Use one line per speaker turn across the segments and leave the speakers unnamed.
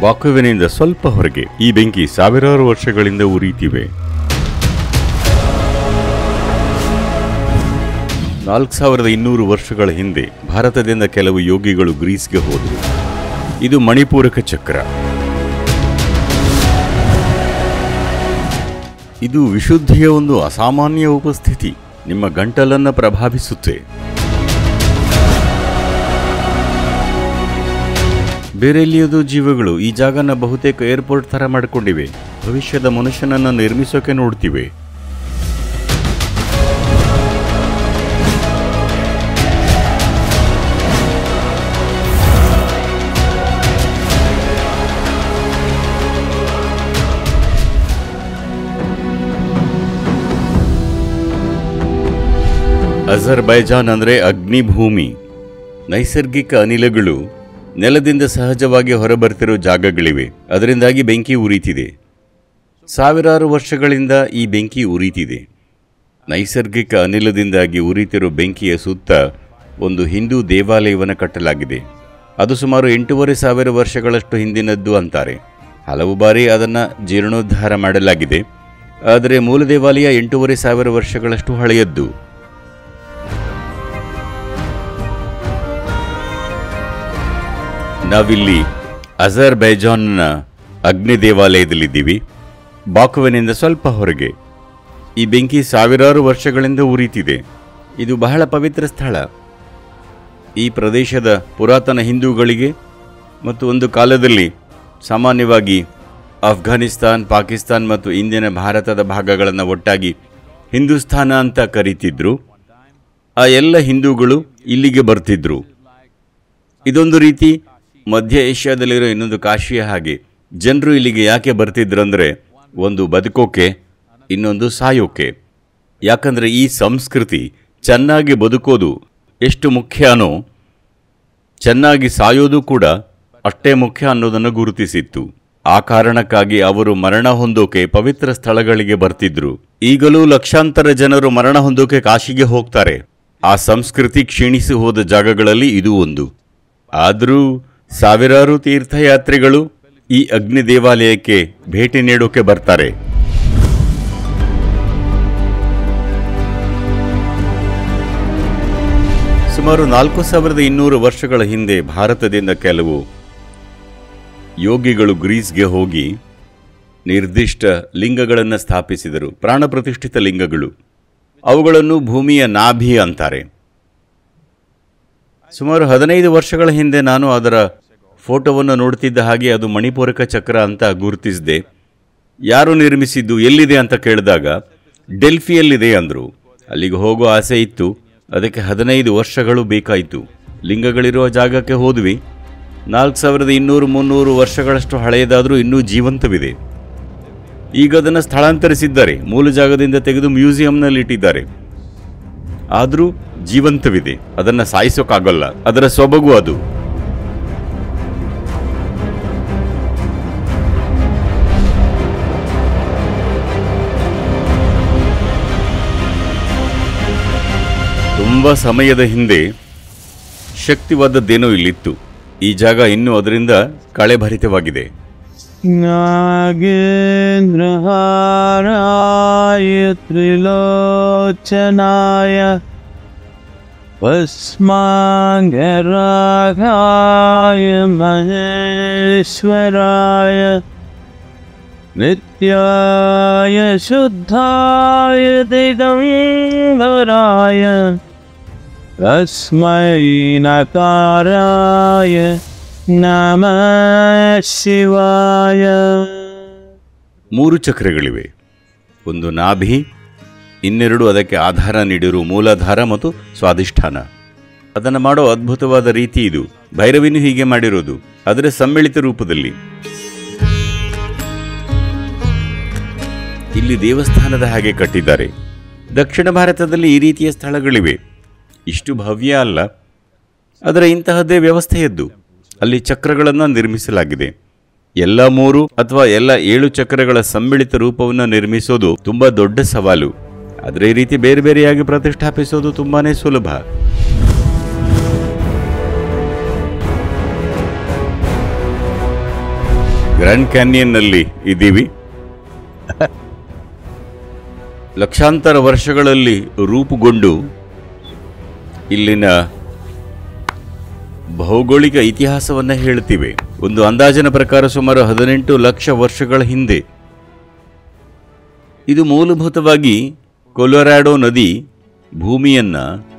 ಬಾಕುವಿನಿಂದ ಸ್ವಲ್ಪ ಹೊರಗೆ ಈ ಬೆಂಕಿ ಸಾವಿರಾರು ವರ್ಷಗಳಿಂದ ಉರಿಯುತ್ತಿವೆ ನಾಲ್ಕು ಸಾವಿರದ ಇನ್ನೂರು ವರ್ಷಗಳ ಹಿಂದೆ ಭಾರತದಿಂದ ಕೆಲವು ಯೋಗಿಗಳು ಗ್ರೀಸ್ಗೆ ಹೋದರು ಇದು ಮಣಿಪೂರಕ ಚಕ್ರ ಇದು ವಿಶುದ್ಧಿಯ ಒಂದು ಅಸಾಮಾನ್ಯ ಉಪಸ್ಥಿತಿ ನಿಮ್ಮ ಗಂಟಲನ್ನು ಪ್ರಭಾವಿಸುತ್ತೆ ಬೇರೆ ಎಲ್ಲಿಯದು ಜೀವಗಳು ಈ ಜಾಗನ ಬಹುತೇಕ ಏರ್ಪೋರ್ಟ್ ಥರ ಮಾಡಿಕೊಂಡಿವೆ ಭವಿಷ್ಯದ ಮನುಷ್ಯನನ್ನು ನಿರ್ಮಿಸೋಕೆ ನೋಡ್ತಿವೆ ಅಜರ್ಬೈಜಾನ್ ಅಂದರೆ ಅಗ್ನಿಭೂಮಿ ನೈಸರ್ಗಿಕ ಅನಿಲಗಳು ನೆಲದಿಂದ ಸಹಜವಾಗಿ ಹೊರಬರ್ತಿರೋ ಜಾಗಗಳಿವೆ ಅದರಿಂದಾಗಿ ಬೆಂಕಿ ಉರಿತಿದೆ ಸಾವಿರಾರು ವರ್ಷಗಳಿಂದ ಈ ಬೆಂಕಿ ಉರಿತಿದೆ ನೈಸರ್ಗಿಕ ಅನಿಲದಿಂದಾಗಿ ಉರಿತಿರೋ ಬೆಂಕಿಯ ಸುತ್ತ ಒಂದು ಹಿಂದೂ ದೇವಾಲಯವನ್ನು ಕಟ್ಟಲಾಗಿದೆ ಅದು ಸುಮಾರು ಎಂಟೂವರೆ ಸಾವಿರ ವರ್ಷಗಳಷ್ಟು ಹಿಂದಿನದ್ದು ಅಂತಾರೆ ಹಲವು ಬಾರಿ ಅದನ್ನು ಜೀರ್ಣೋದ್ಧಾರ ಮಾಡಲಾಗಿದೆ ಆದರೆ ಮೂಲ ದೇವಾಲಯ ಎಂಟೂವರೆ ಸಾವಿರ ವರ್ಷಗಳಷ್ಟು ಹಳೆಯದ್ದು ನಾವಿಲ್ಲಿ ಅಜರ್ಬೈಜಾನ್ನ ಅಗ್ನಿ ದೇವಾಲಯದಲ್ಲಿದ್ದೀವಿ ಬಾಕುವಿನಿಂದ ಸ್ವಲ್ಪ ಹೊರಗೆ ಈ ಬೆಂಕಿ ಸಾವಿರಾರು ವರ್ಷಗಳಿಂದ ಉರಿತಿದೆ ಇದು ಬಹಳ ಪವಿತ್ರ ಸ್ಥಳ ಈ ಪ್ರದೇಶದ ಪುರಾತನ ಹಿಂದೂಗಳಿಗೆ ಮತ್ತು ಒಂದು ಕಾಲದಲ್ಲಿ ಸಾಮಾನ್ಯವಾಗಿ ಅಫ್ಘಾನಿಸ್ತಾನ್ ಪಾಕಿಸ್ತಾನ್ ಮತ್ತು ಇಂದಿನ ಭಾರತದ ಭಾಗಗಳನ್ನು ಒಟ್ಟಾಗಿ ಹಿಂದೂಸ್ತಾನ ಅಂತ ಕರೀತಿದ್ರು ಆ ಎಲ್ಲ ಹಿಂದೂಗಳು ಇಲ್ಲಿಗೆ ಬರ್ತಿದ್ರು ಇದೊಂದು ರೀತಿ ಮಧ್ಯ ಏಷ್ಯಾದಲ್ಲಿರೋ ಇನ್ನೊಂದು ಕಾಶಿಯ ಹಾಗೆ ಜನರು ಇಲ್ಲಿಗೆ ಯಾಕೆ ಬರ್ತಿದ್ರಂದ್ರೆ ಒಂದು ಬದುಕೋಕೆ ಇನ್ನೊಂದು ಸಾಯೋಕೆ ಯಾಕಂದ್ರೆ ಈ ಸಂಸ್ಕೃತಿ ಚೆನ್ನಾಗಿ ಬದುಕೋದು ಎಷ್ಟು ಮುಖ್ಯನೋ ಚೆನ್ನಾಗಿ ಸಾಯೋದು ಕೂಡ ಅಷ್ಟೇ ಮುಖ್ಯ ಅನ್ನೋದನ್ನು ಗುರುತಿಸಿತ್ತು ಆ ಕಾರಣಕ್ಕಾಗಿ ಅವರು ಮರಣ ಹೊಂದೋಕೆ ಪವಿತ್ರ ಸ್ಥಳಗಳಿಗೆ ಬರ್ತಿದ್ರು ಈಗಲೂ ಲಕ್ಷಾಂತರ ಜನರು ಮರಣ ಹೊಂದೋಕೆ ಕಾಶಿಗೆ ಹೋಗ್ತಾರೆ ಆ ಸಂಸ್ಕೃತಿ ಕ್ಷೀಣಿಸಿ ಹೋದ ಜಾಗಗಳಲ್ಲಿ ಇದು ಒಂದು ಆದರೂ ಸಾವಿರಾರು ತೀರ್ಥಯಾತ್ರಿಗಳು ಈ ಅಗ್ನಿ ದೇವಾಲಯಕ್ಕೆ ಭೇಟಿ ನೀಡೋಕೆ ಬರ್ತಾರೆ ಸುಮಾರು ನಾಲ್ಕು ಸಾವಿರದ ಇನ್ನೂರು ವರ್ಷಗಳ ಹಿಂದೆ ಭಾರತದಿಂದ ಕೆಲವು ಯೋಗಿಗಳು ಗ್ರೀಸ್ಗೆ ಹೋಗಿ ನಿರ್ದಿಷ್ಟ ಲಿಂಗಗಳನ್ನು ಸ್ಥಾಪಿಸಿದರು ಪ್ರಾಣ ಪ್ರತಿಷ್ಠಿತ ಲಿಂಗಗಳು ಅವುಗಳನ್ನು ಭೂಮಿಯ ನಾಭಿ ಅಂತಾರೆ ಸುಮಾರು ಹದಿನೈದು ವರ್ಷಗಳ ಹಿಂದೆ ನಾನು ಅದರ ಫೋಟೋವನ್ನು ನೋಡ್ತಿದ್ದ ಹಾಗೆ ಅದು ಮಣಿಪೂರಕ ಚಕ್ರ ಅಂತ ಗುರುತಿಸಿದೆ ಯಾರು ನಿರ್ಮಿಸಿದ್ದು ಎಲ್ಲಿದೆ ಅಂತ ಕೇಳಿದಾಗ ಡೆಲ್ಫಿಯಲ್ಲಿದೆ ಅಂದರು ಅಲ್ಲಿಗೆ ಹೋಗೋ ಆಸೆ ಇತ್ತು ಅದಕ್ಕೆ ಹದಿನೈದು ವರ್ಷಗಳು ಬೇಕಾಯಿತು ಲಿಂಗಗಳಿರುವ ಜಾಗಕ್ಕೆ ಹೋದ್ವಿ ನಾಲ್ಕು ಸಾವಿರದ ಇನ್ನೂರು ಮುನ್ನೂರು ವರ್ಷಗಳಷ್ಟು ಹಳೆಯದಾದರೂ ಇನ್ನೂ ಜೀವಂತವಿದೆ ಈಗ ಅದನ್ನು ಸ್ಥಳಾಂತರಿಸಿದ್ದಾರೆ ಮೂಲ ಜಾಗದಿಂದ ತೆಗೆದು ಮ್ಯೂಸಿಯಂನಲ್ಲಿ ಇಟ್ಟಿದ್ದಾರೆ ಆದರೂ ಜೀವಂತವಿದೆ ಅದನ್ನು ಸಾಯಿಸೋಕ್ಕಾಗಲ್ಲ ಅದರ ಸೊಬಗು ಅದು ತುಂಬ ಸಮಯದ ಹಿಂದೆ ಶಕ್ತಿವಾದದ್ದೇನೋ ಇಲ್ಲಿತ್ತು ಈ ಜಾಗ ಇನ್ನೂ ಅದರಿಂದ ಕಳೆಭರಿತವಾಗಿದೆ
नागेन्द्रहाराय त्रिलोचनाय भस्माङ्गरागाय महेश्वराय नित्याय शुद्धाय दिगम्बराय तस्मै नकाराय नमः शिवाय
ಮೂರು ಚಕ್ರಗಳಿವೆ ಒಂದು ನಾಭಿ ಇನ್ನೆರಡು ಅದಕ್ಕೆ ಆಧಾರ ನೀಡಿರುವ ಮೂಲಾಧಾರ ಮತ್ತು ಸ್ವಾಧಿಷ್ಠಾನ ಅದನ್ನು ಮಾಡೋ ಅದ್ಭುತವಾದ ರೀತಿ ಇದು ಭೈರವಿನೂ ಹೀಗೆ ಮಾಡಿರೋದು ಅದರ ಸಮ್ಮಿಳಿತ ರೂಪದಲ್ಲಿ ಇಲ್ಲಿ ದೇವಸ್ಥಾನದ ಹಾಗೆ ಕಟ್ಟಿದ್ದಾರೆ ದಕ್ಷಿಣ ಭಾರತದಲ್ಲಿ ಈ ರೀತಿಯ ಸ್ಥಳಗಳಿವೆ ಇಷ್ಟು ಭವ್ಯ ಅಲ್ಲ ಅದರ ಇಂತಹದ್ದೇ ವ್ಯವಸ್ಥೆಯದ್ದು ಅಲ್ಲಿ ಚಕ್ರಗಳನ್ನು ನಿರ್ಮಿಸಲಾಗಿದೆ ಎಲ್ಲ ಮೂರು ಅಥವಾ ಎಲ್ಲ ಏಳು ಚಕ್ರಗಳ ಸಮ್ಮಿಳಿತ ರೂಪವನ್ನು ನಿರ್ಮಿಸೋದು ತುಂಬಾ ದೊಡ್ಡ ಸವಾಲು ಆದರೆ ಈ ರೀತಿ ಬೇರೆ ಬೇರೆಯಾಗಿ ಪ್ರತಿಷ್ಠಾಪಿಸೋದು ತುಂಬಾನೇ ಸುಲಭ ಗ್ರ್ಯಾಂಡ್ ಕ್ಯಾನಿಯನ್ನಲ್ಲಿ ಇದ್ದೀವಿ ಲಕ್ಷಾಂತರ ವರ್ಷಗಳಲ್ಲಿ ರೂಪುಗೊಂಡು ಇಲ್ಲಿನ ಭೌಗೋಳಿಕ ಇತಿಹಾಸವನ್ನ ಹೇಳ್ತಿವೆ ಒಂದು ಅಂದಾಜಿನ ಪ್ರಕಾರ ಸುಮಾರು ಹದಿನೆಂಟು ಲಕ್ಷ ವರ್ಷಗಳ ಹಿಂದೆ ಇದು ಮೂಲಭೂತವಾಗಿ ಕೊಲೊರಾಡೋ ನದಿ ಭೂಮಿಯನ್ನ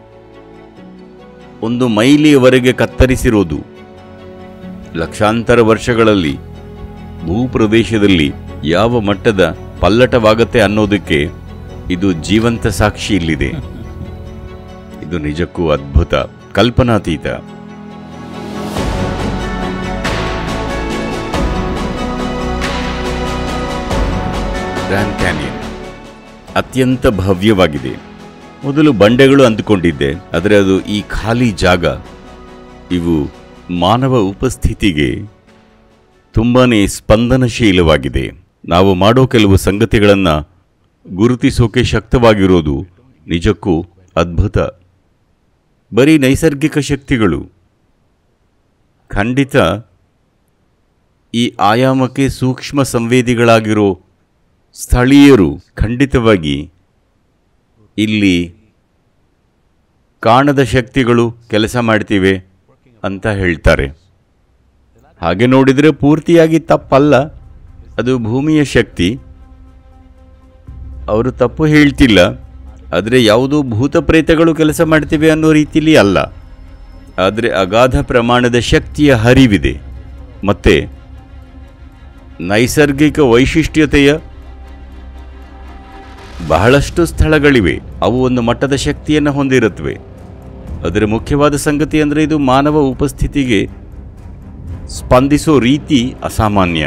ಒಂದು ಮೈಲಿಯವರೆಗೆ ಕತ್ತರಿಸಿರೋದು ಲಕ್ಷಾಂತರ ವರ್ಷಗಳಲ್ಲಿ ಭೂಪ್ರದೇಶದಲ್ಲಿ ಯಾವ ಮಟ್ಟದ ಪಲ್ಲಟವಾಗತ್ತೆ ಅನ್ನೋದಕ್ಕೆ ಇದು ಜೀವಂತ ಸಾಕ್ಷಿ ಇಲ್ಲಿದೆ ಇದು ನಿಜಕ್ಕೂ ಅದ್ಭುತ ಕಲ್ಪನಾತೀತ ಗ್ರ್ಯಾಂಡ್ ಕ್ಯಾನಿಯನ್ ಅತ್ಯಂತ ಭವ್ಯವಾಗಿದೆ ಮೊದಲು ಬಂಡೆಗಳು ಅಂದುಕೊಂಡಿದ್ದೆ ಆದರೆ ಅದು ಈ ಖಾಲಿ ಜಾಗ ಇವು ಮಾನವ ಉಪಸ್ಥಿತಿಗೆ ತುಂಬಾನೇ ಸ್ಪಂದನಶೀಲವಾಗಿದೆ ನಾವು ಮಾಡೋ ಕೆಲವು ಸಂಗತಿಗಳನ್ನು ಗುರುತಿಸೋಕೆ ಶಕ್ತವಾಗಿರೋದು ನಿಜಕ್ಕೂ ಅದ್ಭುತ ಬರೀ ನೈಸರ್ಗಿಕ ಶಕ್ತಿಗಳು ಖಂಡಿತ ಈ ಆಯಾಮಕ್ಕೆ ಸೂಕ್ಷ್ಮ ಸಂವೇದಿಗಳಾಗಿರೋ ಸ್ಥಳೀಯರು ಖಂಡಿತವಾಗಿ ಇಲ್ಲಿ ಕಾಣದ ಶಕ್ತಿಗಳು ಕೆಲಸ ಮಾಡ್ತಿವೆ ಅಂತ ಹೇಳ್ತಾರೆ ಹಾಗೆ ನೋಡಿದರೆ ಪೂರ್ತಿಯಾಗಿ ತಪ್ಪಲ್ಲ ಅದು ಭೂಮಿಯ ಶಕ್ತಿ ಅವರು ತಪ್ಪು ಹೇಳ್ತಿಲ್ಲ ಆದರೆ ಯಾವುದೋ ಭೂತ ಪ್ರೇತಗಳು ಕೆಲಸ ಮಾಡ್ತಿವೆ ಅನ್ನೋ ರೀತಿಲಿ ಅಲ್ಲ ಆದರೆ ಅಗಾಧ ಪ್ರಮಾಣದ ಶಕ್ತಿಯ ಹರಿವಿದೆ ಮತ್ತೆ ನೈಸರ್ಗಿಕ ವೈಶಿಷ್ಟ್ಯತೆಯ ಬಹಳಷ್ಟು ಸ್ಥಳಗಳಿವೆ ಅವು ಒಂದು ಮಟ್ಟದ ಶಕ್ತಿಯನ್ನು ಹೊಂದಿರುತ್ತವೆ ಅದರ ಮುಖ್ಯವಾದ ಸಂಗತಿ ಅಂದರೆ ಇದು ಮಾನವ ಉಪಸ್ಥಿತಿಗೆ ಸ್ಪಂದಿಸೋ ರೀತಿ ಅಸಾಮಾನ್ಯ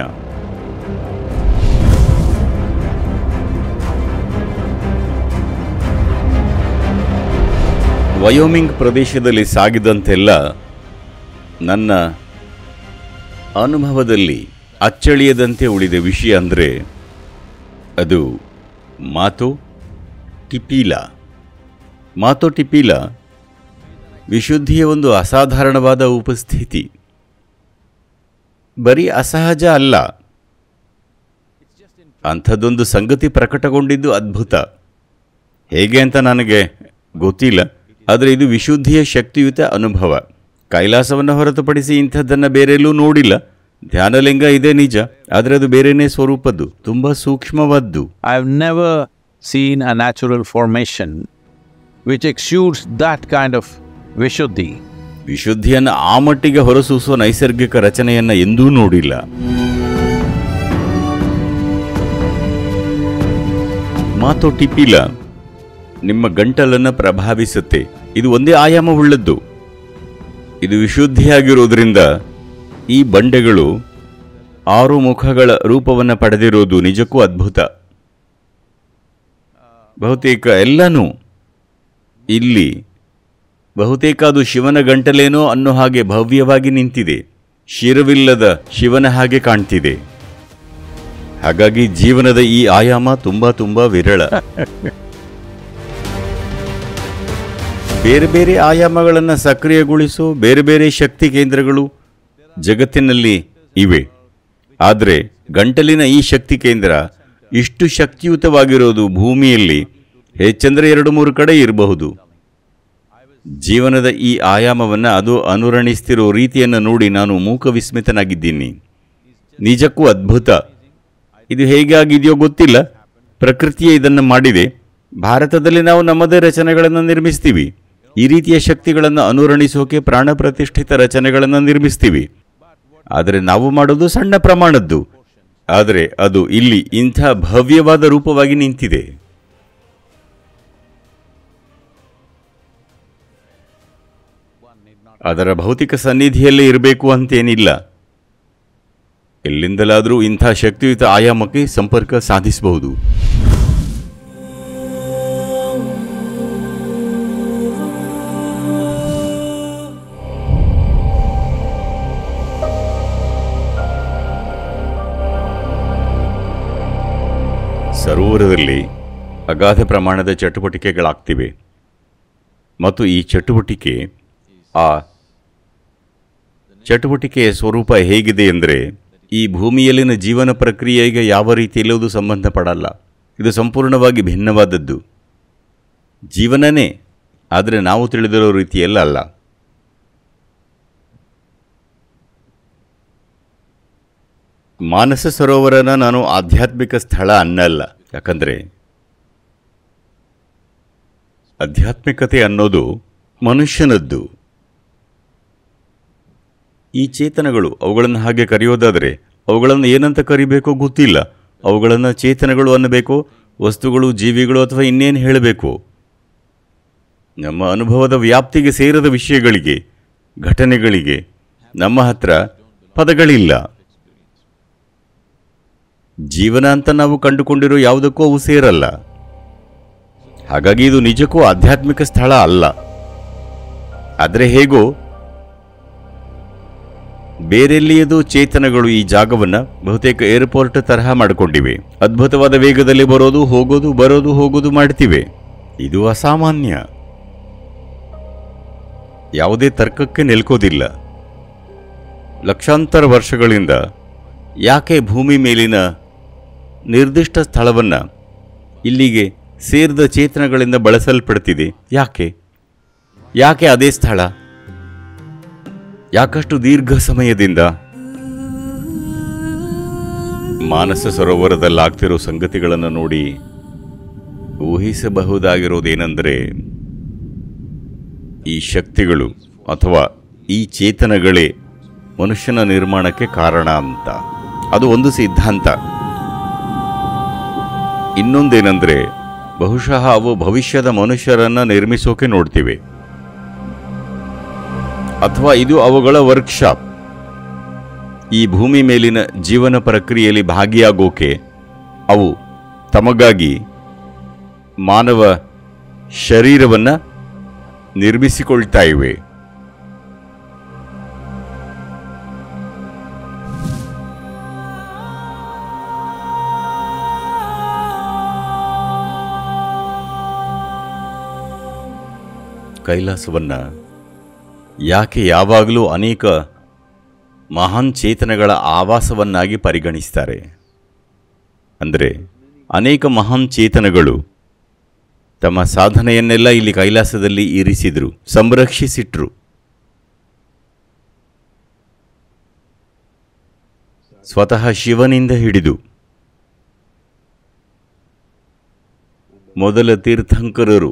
ವಯೋಮಿಂಗ್ ಪ್ರದೇಶದಲ್ಲಿ ಸಾಗಿದಂತೆಲ್ಲ ನನ್ನ ಅನುಭವದಲ್ಲಿ ಅಚ್ಚಳಿಯದಂತೆ ಉಳಿದ ವಿಷಯ ಅಂದರೆ ಅದು ಮಾತೋ ಟಿಪೀಲ ಮಾತೋ ಟಿಪೀಲ ವಿಶುದ್ಧಿಯ ಒಂದು ಅಸಾಧಾರಣವಾದ ಉಪಸ್ಥಿತಿ ಬರೀ ಅಸಹಜ ಅಲ್ಲ ಅಂಥದ್ದೊಂದು ಸಂಗತಿ ಪ್ರಕಟಗೊಂಡಿದ್ದು ಅದ್ಭುತ ಹೇಗೆ ಅಂತ ನನಗೆ ಗೊತ್ತಿಲ್ಲ ಆದರೆ ಇದು ವಿಶುದ್ಧಿಯ ಶಕ್ತಿಯುತ ಅನುಭವ ಕೈಲಾಸವನ್ನು ಹೊರತುಪಡಿಸಿ ಇಂಥದ್ದನ್ನು ಬೇರೆಲ್ಲೂ ನೋಡಿಲ್ಲ ಧ್ಯಾನಲಿಂಗ ಇದೆ ನಿಜ ಆದರೆ ಅದು ಬೇರೆನೇ ಸ್ವರೂಪದ್ದು ತುಂಬ ಸೂಕ್ಷ್ಮವಾದ್ದು
I've never seen a natural formation which exudes that kind of Vishuddhi.
ವಿಶುದ್ಧಿಯನ್ನು ಆ ಮಟ್ಟಿಗೆ ಹೊರಸೂಸುವ ನೈಸರ್ಗಿಕ ರಚನೆಯನ್ನ ಎಂದೂ ನೋಡಿಲ್ಲ ಮಾತು ಟಿಪಿಲ ನಿಮ್ಮ ಗಂಟಲನ್ನು ಪ್ರಭಾವಿಸುತ್ತೆ ಇದು ಒಂದೇ ಆಯಾಮವುಳ್ಳದ್ದು ಇದು ವಿಶುದ್ಧಿಯಾಗಿರೋದ್ರಿಂದ ಈ ಬಂಡೆಗಳು ಆರು ಮುಖಗಳ ರೂಪವನ್ನು ಪಡೆದಿರೋದು ನಿಜಕ್ಕೂ ಅದ್ಭುತ ಬಹುತೇಕ ಎಲ್ಲನೂ ಇಲ್ಲಿ ಬಹುತೇಕ ಅದು ಶಿವನ ಗಂಟಲೇನೋ ಅನ್ನೋ ಹಾಗೆ ಭವ್ಯವಾಗಿ ನಿಂತಿದೆ ಶಿರವಿಲ್ಲದ ಶಿವನ ಹಾಗೆ ಕಾಣ್ತಿದೆ ಹಾಗಾಗಿ ಜೀವನದ ಈ ಆಯಾಮ ತುಂಬಾ ತುಂಬಾ ವಿರಳ ಬೇರೆ ಬೇರೆ ಆಯಾಮಗಳನ್ನು ಸಕ್ರಿಯಗೊಳಿಸೋ ಬೇರೆ ಬೇರೆ ಶಕ್ತಿ ಕೇಂದ್ರಗಳು ಜಗತ್ತಿನಲ್ಲಿ ಇವೆ ಆದರೆ ಗಂಟಲಿನ ಈ ಶಕ್ತಿ ಕೇಂದ್ರ ಇಷ್ಟು ಶಕ್ತಿಯುತವಾಗಿರೋದು ಭೂಮಿಯಲ್ಲಿ ಹೆಚ್ಚಂದ್ರೆ ಎರಡು ಮೂರು ಕಡೆ ಇರಬಹುದು ಜೀವನದ ಈ ಆಯಾಮವನ್ನು ಅದು ಅನುರಣಿಸ್ತಿರೋ ರೀತಿಯನ್ನು ನೋಡಿ ನಾನು ಮೂಕ ವಿಸ್ಮಿತನಾಗಿದ್ದೀನಿ ನಿಜಕ್ಕೂ ಅದ್ಭುತ ಇದು ಹೇಗೆ ಆಗಿದೆಯೋ ಗೊತ್ತಿಲ್ಲ ಪ್ರಕೃತಿಯೇ ಇದನ್ನು ಮಾಡಿದೆ ಭಾರತದಲ್ಲಿ ನಾವು ನಮ್ಮದೇ ರಚನೆಗಳನ್ನು ನಿರ್ಮಿಸ್ತೀವಿ ಈ ರೀತಿಯ ಶಕ್ತಿಗಳನ್ನು ಅನುರಣಿಸೋಕೆ ಪ್ರಾಣ ಪ್ರತಿಷ್ಠಿತ ರಚನೆಗಳನ್ನು ನಿರ್ಮಿಸ್ತೀವಿ ಆದರೆ ನಾವು ಮಾಡೋದು ಸಣ್ಣ ಪ್ರಮಾಣದ್ದು ಆದರೆ ಅದು ಇಲ್ಲಿ ಇಂಥ ಭವ್ಯವಾದ ರೂಪವಾಗಿ ನಿಂತಿದೆ ಅದರ ಭೌತಿಕ ಸನ್ನಿಧಿಯಲ್ಲೇ ಇರಬೇಕು ಅಂತೇನಿಲ್ಲ ಎಲ್ಲಿಂದಲಾದರೂ ಇಂಥ ಶಕ್ತಿಯುತ ಆಯಾಮಕ್ಕೆ ಸಂಪರ್ಕ ಸಾಧಿಸಬಹುದು ಸರೋವರದಲ್ಲಿ ಅಗಾಧ ಪ್ರಮಾಣದ ಚಟುವಟಿಕೆಗಳಾಗ್ತಿವೆ ಮತ್ತು ಈ ಚಟುವಟಿಕೆ ಆ ಚಟುವಟಿಕೆಯ ಸ್ವರೂಪ ಹೇಗಿದೆ ಅಂದರೆ ಈ ಭೂಮಿಯಲ್ಲಿನ ಜೀವನ ಪ್ರಕ್ರಿಯೆಗೆ ಯಾವ ರೀತಿಯಲ್ಲೂ ಸಂಬಂಧಪಡಲ್ಲ ಇದು ಸಂಪೂರ್ಣವಾಗಿ ಭಿನ್ನವಾದದ್ದು ಜೀವನನೇ ಆದರೆ ನಾವು ತಿಳಿದಿರೋ ರೀತಿಯಲ್ಲ ಅಲ್ಲ ಮಾನಸ ಸರೋವರನ ನಾನು ಆಧ್ಯಾತ್ಮಿಕ ಸ್ಥಳ ಅನ್ನಲ್ಲ ಯಾಕಂದರೆ ಆಧ್ಯಾತ್ಮಿಕತೆ ಅನ್ನೋದು ಮನುಷ್ಯನದ್ದು ಈ ಚೇತನಗಳು ಅವುಗಳನ್ನು ಹಾಗೆ ಕರೆಯೋದಾದರೆ ಅವುಗಳನ್ನು ಏನಂತ ಕರಿಬೇಕೋ ಗೊತ್ತಿಲ್ಲ ಅವುಗಳನ್ನು ಚೇತನಗಳು ಅನ್ನಬೇಕು ವಸ್ತುಗಳು ಜೀವಿಗಳು ಅಥವಾ ಇನ್ನೇನು ಹೇಳಬೇಕು ನಮ್ಮ ಅನುಭವದ ವ್ಯಾಪ್ತಿಗೆ ಸೇರದ ವಿಷಯಗಳಿಗೆ ಘಟನೆಗಳಿಗೆ ನಮ್ಮ ಹತ್ರ ಪದಗಳಿಲ್ಲ ಜೀವನ ಅಂತ ನಾವು ಕಂಡುಕೊಂಡಿರೋ ಯಾವುದಕ್ಕೂ ಅವು ಸೇರಲ್ಲ ಹಾಗಾಗಿ ಇದು ನಿಜಕ್ಕೂ ಆಧ್ಯಾತ್ಮಿಕ ಸ್ಥಳ ಅಲ್ಲ ಆದರೆ ಹೇಗೋ ಬೇರೆಲ್ಲಿಯದು ಚೇತನಗಳು ಈ ಜಾಗವನ್ನ ಬಹುತೇಕ ಏರ್ಪೋರ್ಟ್ ತರಹ ಮಾಡಿಕೊಂಡಿವೆ ಅದ್ಭುತವಾದ ವೇಗದಲ್ಲಿ ಬರೋದು ಹೋಗೋದು ಬರೋದು ಹೋಗೋದು ಮಾಡ್ತಿವೆ ಇದು ಅಸಾಮಾನ್ಯ ಯಾವುದೇ ತರ್ಕಕ್ಕೆ ನಿಲ್ಕೋದಿಲ್ಲ ಲಕ್ಷಾಂತರ ವರ್ಷಗಳಿಂದ ಯಾಕೆ ಭೂಮಿ ಮೇಲಿನ ನಿರ್ದಿಷ್ಟ ಸ್ಥಳವನ್ನ ಇಲ್ಲಿಗೆ ಸೇರಿದ ಚೇತನಗಳಿಂದ ಬಳಸಲ್ಪಡ್ತಿದೆ ಯಾಕೆ ಯಾಕೆ ಅದೇ ಸ್ಥಳ ಯಾಕಷ್ಟು ದೀರ್ಘ ಸಮಯದಿಂದ ಮಾನಸ ಸರೋವರದಲ್ಲಾಗ್ತಿರೋ ಸಂಗತಿಗಳನ್ನು ನೋಡಿ ಊಹಿಸಬಹುದಾಗಿರೋದೇನೆಂದರೆ ಈ ಶಕ್ತಿಗಳು ಅಥವಾ ಈ ಚೇತನಗಳೇ ಮನುಷ್ಯನ ನಿರ್ಮಾಣಕ್ಕೆ ಕಾರಣ ಅಂತ ಅದು ಒಂದು ಸಿದ್ಧಾಂತ ಇನ್ನೊಂದೇನೆಂದರೆ ಬಹುಶಃ ಅವು ಭವಿಷ್ಯದ ಮನುಷ್ಯರನ್ನ ನಿರ್ಮಿಸೋಕೆ ನೋಡ್ತಿವೆ ಅಥವಾ ಇದು ಅವುಗಳ ವರ್ಕ್ಶಾಪ್ ಈ ಭೂಮಿ ಮೇಲಿನ ಜೀವನ ಪ್ರಕ್ರಿಯೆಯಲ್ಲಿ ಭಾಗಿಯಾಗೋಕೆ ಅವು ತಮಗಾಗಿ ಮಾನವ ಶರೀರವನ್ನು ನಿರ್ಮಿಸಿಕೊಳ್ತಾ ಇವೆ ಕೈಲಾಸವನ್ನ ಯಾಕೆ ಯಾವಾಗಲೂ ಅನೇಕ ಮಹಾನ್ ಚೇತನಗಳ ಆವಾಸವನ್ನಾಗಿ ಪರಿಗಣಿಸ್ತಾರೆ ಅಂದರೆ ಅನೇಕ ಮಹಾನ್ ಚೇತನಗಳು ತಮ್ಮ ಸಾಧನೆಯನ್ನೆಲ್ಲ ಇಲ್ಲಿ ಕೈಲಾಸದಲ್ಲಿ ಇರಿಸಿದ್ರು ಸಂರಕ್ಷಿಸಿಟ್ರು ಸ್ವತಃ ಶಿವನಿಂದ ಹಿಡಿದು ಮೊದಲ ತೀರ್ಥಂಕರರು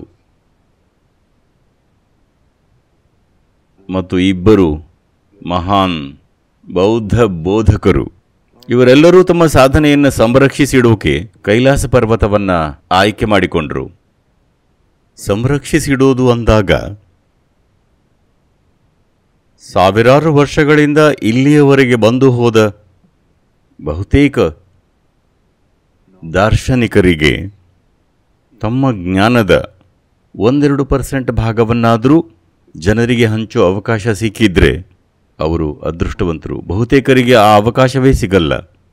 ಮತ್ತು ಇಬ್ಬರು ಮಹಾನ್ ಬೌದ್ಧ ಬೋಧಕರು ಇವರೆಲ್ಲರೂ ತಮ್ಮ ಸಾಧನೆಯನ್ನು ಸಂರಕ್ಷಿಸಿಡೋಕೆ ಕೈಲಾಸ ಪರ್ವತವನ್ನ ಆಯ್ಕೆ ಮಾಡಿಕೊಂಡ್ರು ಸಂರಕ್ಷಿಸಿಡೋದು ಅಂದಾಗ ಸಾವಿರಾರು ವರ್ಷಗಳಿಂದ ಇಲ್ಲಿಯವರೆಗೆ ಬಂದು ಹೋದ ಬಹುತೇಕ ದಾರ್ಶನಿಕರಿಗೆ ತಮ್ಮ ಜ್ಞಾನದ ಒಂದೆರಡು ಪರ್ಸೆಂಟ್ ಭಾಗವನ್ನಾದರೂ ಜನರಿಗೆ ಹಂಚೋ ಅವಕಾಶ ಸಿಕ್ಕಿದ್ರೆ ಅವರು ಅದೃಷ್ಟವಂತರು ಬಹುತೇಕರಿಗೆ ಆ ಅವಕಾಶವೇ ಸಿಗಲ್ಲ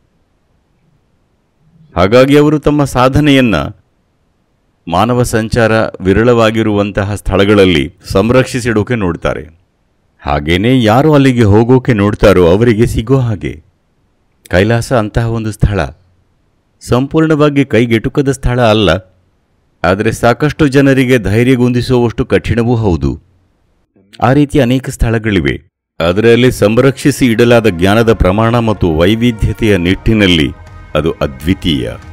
ಹಾಗಾಗಿ ಅವರು ತಮ್ಮ ಸಾಧನೆಯನ್ನ ಮಾನವ ಸಂಚಾರ ವಿರಳವಾಗಿರುವಂತಹ ಸ್ಥಳಗಳಲ್ಲಿ ಸಂರಕ್ಷಿಸಿಡೋಕೆ ನೋಡ್ತಾರೆ ಹಾಗೇನೇ ಯಾರು ಅಲ್ಲಿಗೆ ಹೋಗೋಕೆ ನೋಡ್ತಾರೋ ಅವರಿಗೆ ಸಿಗೋ ಹಾಗೆ ಕೈಲಾಸ ಅಂತಹ ಒಂದು ಸ್ಥಳ ಸಂಪೂರ್ಣವಾಗಿ ಕೈಗೆಟುಕದ ಸ್ಥಳ ಅಲ್ಲ ಆದರೆ ಸಾಕಷ್ಟು ಜನರಿಗೆ ಧೈರ್ಯಗುಂದಿಸುವಷ್ಟು ಕಠಿಣವೂ ಹೌದು ಆ ರೀತಿ ಅನೇಕ ಸ್ಥಳಗಳಿವೆ ಅದರಲ್ಲಿ ಸಂರಕ್ಷಿಸಿ ಇಡಲಾದ ಜ್ಞಾನದ ಪ್ರಮಾಣ ಮತ್ತು ವೈವಿಧ್ಯತೆಯ ನಿಟ್ಟಿನಲ್ಲಿ ಅದು ಅದ್ವಿತೀಯ